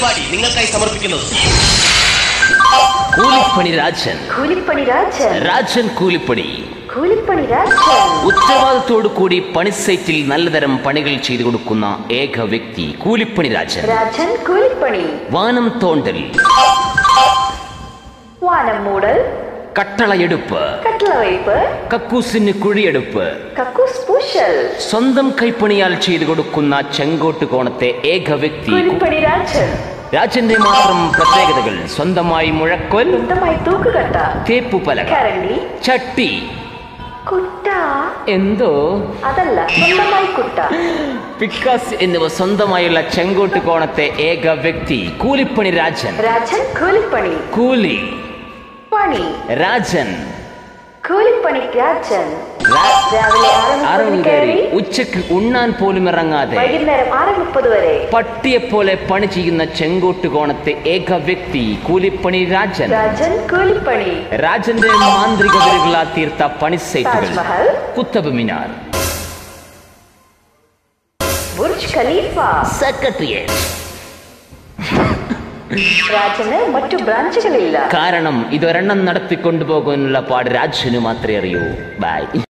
പരിപാടി നിങ്ങൾക്കായി സമർപ്പിക്കുന്നത് കൂലിപ്പണി രാജൻ കൂലിപ്പണി രാജൻ രാജൻ കൂലിപ്പണി കൂലിപ്പണി രാജൻ ഉത്തരവാദിത്തോടു കൂടി പണിസൈറ്റിൽ നല്ലതരം പണികൾ ചെയ്തു കൊടുക്കുന്ന ഏക വ്യക്തി കൂലിപ്പണി രാജൻ രാജൻ കൂലിപ്പണി വാനം തോണ്ടൽ വാനം മൂടൽ കട്ടളയെടുപ്പ് കട്ടിളവയ്പ് കക്കൂസിന് കുഴിയെടുപ്പ് കക്കൂസ് പൂശൽ സ്വന്തം കൈപ്പണിയാൽ ചെയ്തു കൊടുക്കുന്ന ചെങ്കോട്ട് കോണത്തെ ഏക വ്യക്തി കൂലിപ്പണി രാജൻ രാജന്റെ മാത്രം പ്രത്യേകതകൾ സ്വന്തമായി മുഴക്കൊൽ സ്വന്തമായി തൂക്കുകട്ട തേപ്പുപലക കരണ്ടി ചട്ടി കുട്ട എന്തോ അതല്ല സ്വന്തമായി കുട്ട പിക്കാസ് എന്നിവ സ്വന്തമായുള്ള ചെങ്കോട്ട് കോണത്തെ ഏക വ്യക്തി കൂലിപ്പണി രാജൻ രാജൻ കൂലിപ്പണി കൂലി പണി രാജൻ കൂലിപ്പണി രാജൻ രാ- രാവിലെ ആറ് ആറ് മുപ്പതിന് മണി കയറി കയറി ഉച്ചക്ക് ഉണ്ണാൻ പോലും ഇറങ്ങാതെ വൈകുന്നേരം ആറ് മുപ്പത് വരെ പട്ടിയെ പോലെ പണി ചെയ്യുന്ന ചെങ്കോട്ട് കോണത്തെ ഏക വ്യക്തി കൂലിപ്പണി രാജൻ രാജൻ കൂലിപ്പണി രാജന്റെ മാന്ത്രിക വിരകളാൽ തീർത്ത പണി സൈറ്റുകൾ Taj Mahal Qutub Minar Burj Khalifa secretariat രാജന് മറ്റു ബ്രാഞ്ചുകളില്ല കാരണം ഇതൊരെണ്ണം നടത്തിക്കൊണ്ടുപോകാനുള്ള പാട് രാജന് മാത്രമേ അറിയൂ ബൈ